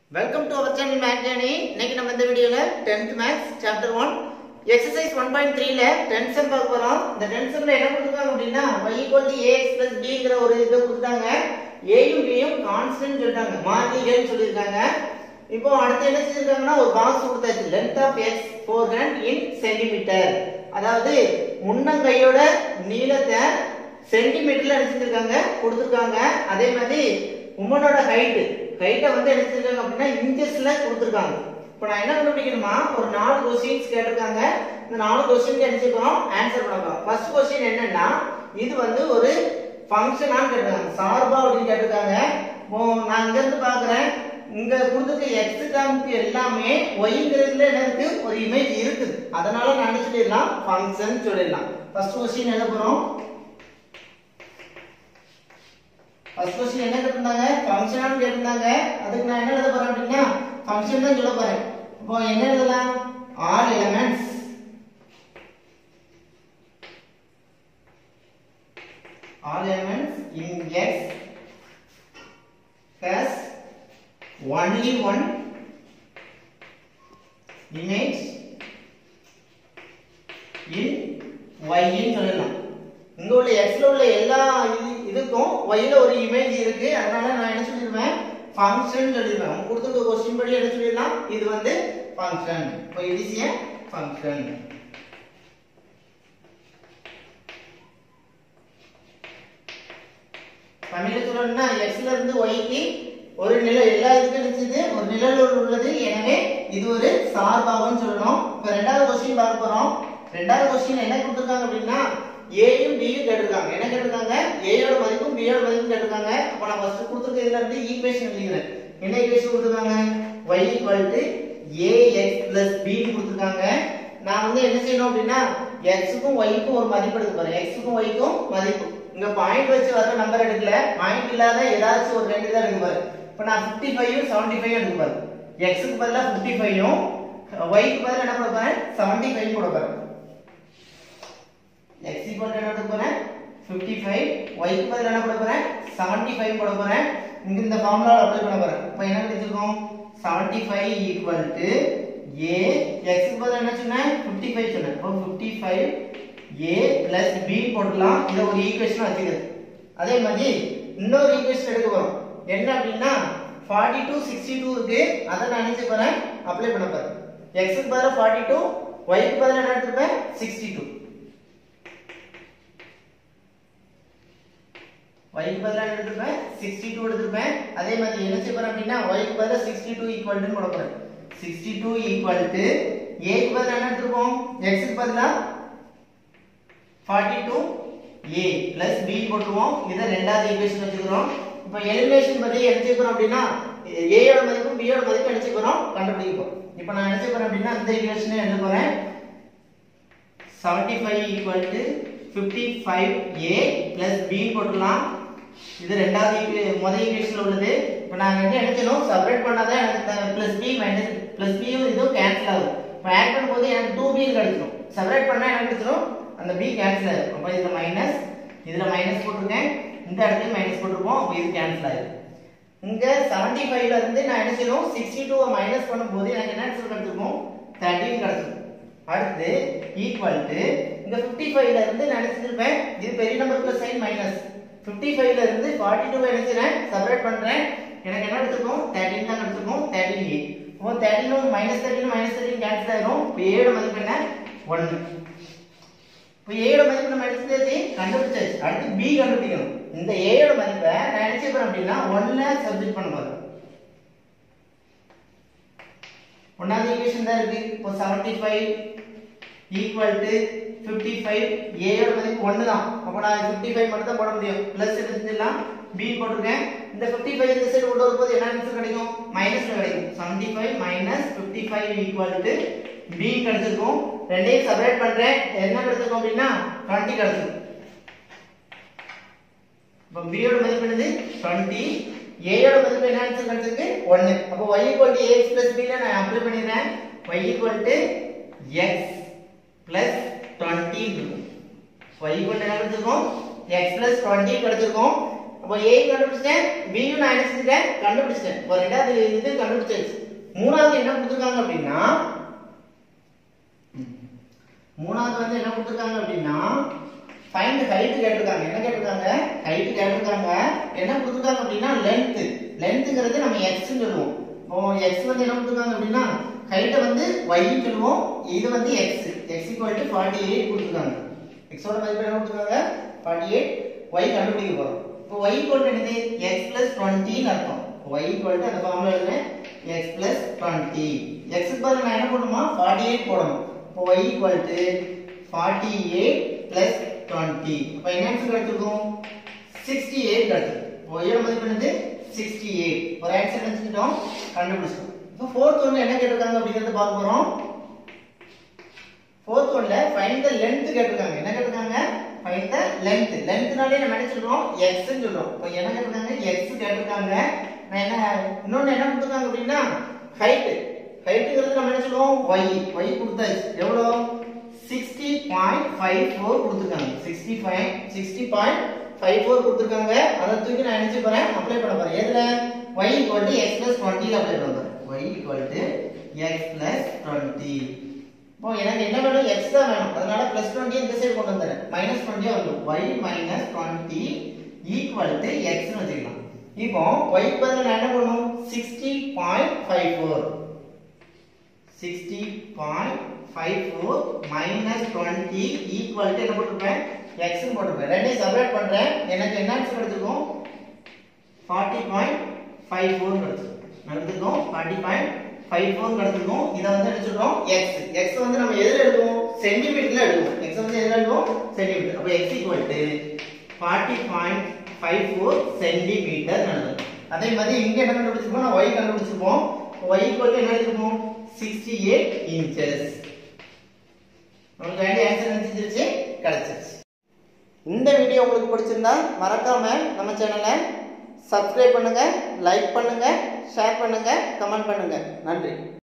welcome to அவர் channel make journey இன்னைக்கு நம்ம இந்த வீடியோல 10th மேத்ஸ் சாப்டர் 1 எக்ஸசைஸ் 1.3ல டென்ஷன் பார்க்க போறோம் இந்த டென்ஷன்ல என்ன கொடுத்துருக்காங்க அப்படின்னா y equal to ax plus bங்கிற ஒரு இதை கொடுத்தாங்க aயும் bயும் கான்ஸ்டன்ட் சொல்லிட்டாங்க மாறிலிகள்னு சொல்லியிருக்காங்க இப்போ அடுத்து என்ன செஞ்சிருக்காங்கன்னா ஒரு பாக்ஸ் கொடுத்தாச்சு length of x forehand in centimetre அதாவது முன்னங்கையோட நீளத்தை சென்டிமீட்டர்ல என்ன செஞ்சிருக்காங்க கொடுத்துருக்காங்க அதே மாதிரி உமனோட ஹைட் ஹைட்டை வந்து என்ன செஞ்சிருக்காங்க அப்படின்னா இன்ச்சஸ்ல கொடுத்துருக்காங்க இப்போ நான் என்ன கண்டுபிடிக்கணுமா ஒரு நாலு கொஸ்டின்ஸ் கேட்டிருக்காங்க இந்த நாலு கொஸ்டின் என்ன செய்யணும் ஆன்சர் பண்ண போறோம் ஃபர்ஸ்ட் கொஸ்டின் என்னன்னா இது வந்து ஒரு ஃபங்க்ஷனான்னு கேட்டிருக்காங்க சார்பா அப்படின்னு கேட்டிருக்காங்க இப்போ நான் இங்க இருந்து பாக்குறேன் இங்க கொடுத்துருக்க எக்ஸ் டேர்முக்கு எல்லாமே ஒய்ங்கிறதுல என்ன இருக்கு ஒரு இமேஜ் இருக்குது அதனால நான் என்ன சொல்லிடலாம் ஃபங்க்ஷன் சொல்லிடலாம் ஃபர்ஸ்ட் கொஸ்டின் என்ன போறோம் ஃபர்ஸ்ட் கொஸ்டின் என்ன கேட்டிருந்தாங்க ஃபங்க்ஷனான்னு கேட்டிருந்தாங்க அதுக்கு நான் என்ன எழுத போறேன் அப்படின்னா ஃபங்க்ஷன் தான் சொல்ல போறேன் இப்போ என்ன எழுதலாம் all elements all elements in x has only one image in y ன்னு சொல்லலாம் இங்க உள்ள x ல உள்ள எல்லா இது- இதுக்கும் y ல ஒரு இமேஜ் இருக்கு அதனால நான் என்ன சொல்லிடுவேன் ஃபங்க்ஷன் சொல்லிடுவேன் அவங்க கொடுத்துருக்க கொஸ்டின் படி என்ன சொல்லிடலாம் இது வந்து ஃபங்க்ஷன் இப்போ இட் இஸ் ஏ ஃபங்க்ஷன் தமிழ்ல சொல்லணும்னா x ல இருந்து y க்கு ஒரு நிலை எல்லா இதுக்கும் இருந்துச்சு ஒரு நிழல் உள்ளது எனவே இது ஒரு சார்பாகும் சொல்லணும் இப்போ ரெண்டாவது கொஸ்டின் பார்க்க போறோம் ரெண்டாவது கொஸ்டின் என்ன கொடுத்துருக்காங்க அப்படின்னா ஏயும் பியும் கேட்டிருக்காங்க என்ன கேட்டிருக்காங்க ஏயோட மதிப்பும் பியோட மதிப்பும் கேட்டிருக்காங்க அப்ப நான் ஃபர்ஸ்ட் கொடுத்துருக்க இதுல இருந்து ஈக்குவேஷன் எழுதிக்கிறேன் என்ன ஈக்குவேஷன் கொடுத்துருக்காங்க y equal to ax plus b ன்னு கொடுத்துருக்காங்க நான் வந்து என்ன செய்யணும் அப்படின்னா x க்கும் y க்கும் ஒரு மதிப்பு எடுக்க போறேன் x க்கும் y க்கும் மதிப்பு இங்க பாயிண்ட் வச்சு வர நம்பர் எடுக்கல பாயிண்ட் இல்லாத ஏதாச்சும் ஒரு ரெண்டு தான் எடுக்க போறேன் இப்போ நான் 55 யும் 75 யும் எடுக்க போறேன் x க்கு பதிலா 55 யும் y க்கு பதிலா என்ன போட போறேன் 75 போட போறேன் x equal to என்ன போட போறேன் 55 y க்கு பதிலா என்ன போட போறேன் 75 போட போறேன் இங்க இந்த ஃபார்முலா அப்ளை பண்ண போறேன் இப்போ என்ன கிடைச்சிருக்கும் 75 equal to a x க்கு பதிலா என்ன சொன்னேன் 55 சொன்னேன் அப்போ 55 a plus b போடலாம் இத ஒரு ஈக்குவேஷன் வச்சுக்கிறது அதே மாதிரி இன்னொரு ஈக்குவேஷன் எடுக்க போறோம் என்ன அப்படின்னா 42 62 இருக்கு அதை நான் நினைச்சு போறேன் அப்ளை பண்ண போறேன் x க்கு பதிலா 42 y க்கு பதிலா என்ன எடுத்துப்பேன் 62 y க்கு பதிலா என்ன எடுத்துப்பேன் 62 எடுத்துப்பேன் அதே மாதிரி என்ன செய்ய போறேன் அப்படின்னா y க்கு பதிலா 62 ஈக்குவல் டு போட போறேன் 62 ஈக்குவல் டு a க்கு பதிலா என்ன எடுத்துப்போம் x க்கு பதிலா 42 a plus b போட்டுருவோம் இத ரெண்டாவது ஈக்குவேஷன் வச்சுக்கிறோம் இப்போ எலிமினேஷன் பத்தி என்ன செய்ய போறோம் அப்படின்னா a யோட மதிப்பும் b யோட மதிப்பும் என்ன செய்ய போறோம் கண்டுபிடிக்க போறோம் இப்போ நான் என்ன செய்ய போறேன் அப்படின்னா இந்த ஈக்குவேஷனை எழுத போறேன் 75 equal to 55a plus b போட்டுடலாம் இது ரெண்டாவது equa- முதல் ஈக்குவேஷன்ல உள்ளது இப்போ நான் வந்து நினைச்சணும் செப்பரேட் பண்ணாதான் எனக்கு பிளஸ் பி மைனஸ் பிளஸ் பியும் இதுவும் கேன்சல் ஆகும் இப்போ ஆட் பண்ணும்போது எனக்கு டூ பி கிடைச்சிடும் செப்பரேட் பண்ணா எனக்கு கிடைச்சிடும் அந்த பி கேன்சல் ஆகும் அப்போ இதுல மைனஸ் இதுல மைனஸ் போட்டிருக்கேன் இந்த இடத்துல மைனஸ் போட்டிருப்போம் அப்போ இது கேன்சல் ஆயிடும் இங்க 75 ல இருந்து நான் என்ன செய்யணும் 62 மைனஸ் பண்ணும்போது எனக்கு என்ன ஆன்சர் கிடைச்சிருக்கும் 13 கிடைச்சிருக்கும் அடுத்து ஈக்குவல் டு இங்க 55 ல இருந்து நான் என்ன செஞ்சிருப்பேன் இது பெரிய நம்பர் பிளஸ் சைன் மைனஸ் 55 ல இருந்து 42 என்ன செய்றேன் செப்பரேட் பண்றேன் எனக்கு என்ன எடுத்துக்கும் 13 தான் எடுத்துக்கும் 13 ஏ இப்போ 13 மைனஸ் 13 மைனஸ் 13 கேன்சல் ஆயிரும் இப்போ a யோட மதிப்பு என்ன 1 இப்போ a யோட மதிப்பு நம்ம எடுத்தது கண்டுபிடிச்சாச்சு அடுத்து b கண்டுபிடிக்கணும் இந்த a யோட மதிப்பை நான் என்ன செய்ய போறேன் அப்படின்னா 1 ல சப்ஸ்டிட் பண்ண போறேன் ஒன்னாவது ஈக்குவேஷன் தான் இருக்கு இப்போ 75 ஈக்குவல் டு 55 a யோட மதிப்பு 1 தான் அப்போ நான் 55 மட்டும் தான் போட முடியும் பிளஸ் எடுத்துடலாம் b போட்டிருக்கேன் இந்த 55 இந்த சைடு கொண்டு வரும்போது என்ன ஆன்சர் கிடைக்கும் மைனஸ்ல கிடைக்கும் 75 மைனஸ் 55 ஈக்குவல் டு b கிடைச்சிருக்கும் ரெண்டையும் செப்பரேட் பண்றேன் என்ன கிடைச்சிருக்கும் அப்படின்னா 20 கிடைச்சிருக்கும் இப்போ b யோட மதிப்பு என்னது 20 a யோட மதிப்பு என்ன ஆன்சர் கிடைச்சிருக்கு 1 அப்போ y equal to ax plus b ல நான் அப்ளை பண்ணிடுறேன் y equal to x plus 20 இருக்கும் y equal to என்ன கிடைச்சிருக்கும் x plus 20 கிடைச்சிருக்கும் அப்போ ஏ கண்டுபிடிச்சிட்டேன் பியும் நான் என்ன செஞ்சுட்டேன் கண்டுபிடிச்சிட்டேன் இப்போ ரெண்டாவது இது கண்டுபிடிச்சாச்சு மூணாவது என்ன கொடுத்துருக்காங்க அப்படின்னா மூணாவது வந்து என்ன கொடுத்துருக்காங்க அப்படின்னா ஃபைண்ட் ஹைட் கேட்டிருக்காங்க என்ன கேட்டிருக்காங்க ஹைட் கேட்டிருக்காங்க என்ன கொடுத்துருக்காங்க அப்படின்னா லென்த் லென்த்ங்கிறது நம்ம எக்ஸ்ன்னு சொல்லுவோம் இப்போ எக்ஸ் வந்து என்ன கொடுத்துருக்காங்க அப்படின்னா ஹைட்டை வந்து ஒய்ன்னு சொல்லுவோம் இது வந்து x x equal to forty eight கொடுத்துருக்காங்க எக்ஸோட மதிப்பு என்ன கொடுத்துருக்காங்க ஃபார்ட்டி எயிட் ஒய் கண்டுபிடிக்க போறோம் இப்போ ஒய் ஈக்குவல் என்னது எக்ஸ் பிளஸ் டுவெண்ட்டின்னு அர்த்தம் ஒய் ஈக்குவல் டு அந்த ஃபார்முலா எழுதுறேன் எக்ஸ் பிளஸ் டுவெண்ட்டி எக்ஸுக்கு பதில் நான் என்ன பண்ணணுமா ஃபார்ட்டி எயிட் போடணும் இப்போ y equal to forty eight plus twenty அப்போ என்ன ஆன்சர் கிடைச்சிருக்கும் சிக்ஸ்டி எயிட் கிடைச்சிருக்கும் ஒய்யோட மதிப்பு என்னது சிக்ஸ்டி எயிட் ஒரு ஆன்சர் நினச்சிக்கிட்டோம் கண்டுபிடிச்சிட்டோம் இப்போ ஃபோர்த் ஒன்று என்ன கேட்டிருக்காங்க அப்படிங்கிறத பார்க்க போகிறோம் ஃபோர்த் ஒன்ல ஃபைண்ட் த லென்த் கேட்டிருக்காங்க என்ன கேட்டிருக்காங்க ஃபைண்ட் த லென்த் லென்த்னாலே நம்ம என்ன சொல்றோம் x ன்னு சொல்றோம் இப்போ என்ன கேட்டிருக்காங்க x கேட்டிருக்காங்க நான் என்ன இன்னொன்னு என்ன கொடுத்திருக்காங்க அப்படின்னா ஹைட் ஹைட்ங்கிறது நம்ம என்ன சொல்லுவோம் y y கொடுத்தாச்சு எவ்வளோ 60.54 கொடுத்திருக்காங்க 65 60.54 கொடுத்திருக்காங்க அதை தூக்கி நான் என்ன செய்ய போறேன் அப்ளை பண்ண போறேன் எதுல y x 20 ல அப்ளை பண்ண போறேன் y x 20 இப்போ எனக்கு என்ன வேணும் x தான் வேணும் அதனால பிளஸ் டுவெண்ட்டி இந்த சைடு கொண்டு வந்துறேன் மைனஸ் டுவெண்ட்டி வந்துடும் y minus twenty equal to எக்ஸ்னு வச்சுக்கலாம் இப்போ y பதில் நான் என்ன பண்ணணும் sixty point five four sixty point five four minus twenty equal to என்ன போட்டிருப்பேன் எக்ஸ்னு போட்டிருப்பேன் ரெண்டையும் செப்பரேட் பண்றேன் எனக்கு என்ன ஆன்சர் கிடைச்சிருக்கும் ஃபார்ட்டி பாயிண்ட் ஃபைவ் ஃபோர் கிடைச்சிருக்கும் நடந்திருக்கும் ஃபார்ட்டி பாயிண்ட் ஃபைவ் ஃபோர் கிடைச்சிருக்கும் இதை வந்து எடுத்துக்கிறோம் எக்ஸ் எக்ஸ் வந்து நம்ம எதில் எழுதுவோம் சென்டிமீட்டர்ல எழுதுவோம் எக்ஸ் வந்து எதில் எழுதுவோம் சென்டிமீட்டர் அப்போ x equal to forty point five four centimetre எழுதும் அதே மாதிரி இங்க என்ன கண்டுபிடிச்சிருப்போம் நான் ஒய் கண்டுபிடிச்சிருப்போம் ஒய் ஈக்குவல் டு என்ன எழுதிருப்போம் சிக்ஸ்டி எயிட் இன்ச்சஸ் நமக்கு வேண்டிய ஆன்சர் நினைச்சிருச்சு கிடைச்சிருச்சு இந்த வீடியோ உங்களுக்கு பிடிச்சிருந்தா மறக்காம நம்ம சேனலை சப்ஸ்கிரைப் பண்ணுங்க லைக் பண்ணுங்க ஷேர் பண்ணுங்க கமெண்ட் பண்ணுங்க நன்றி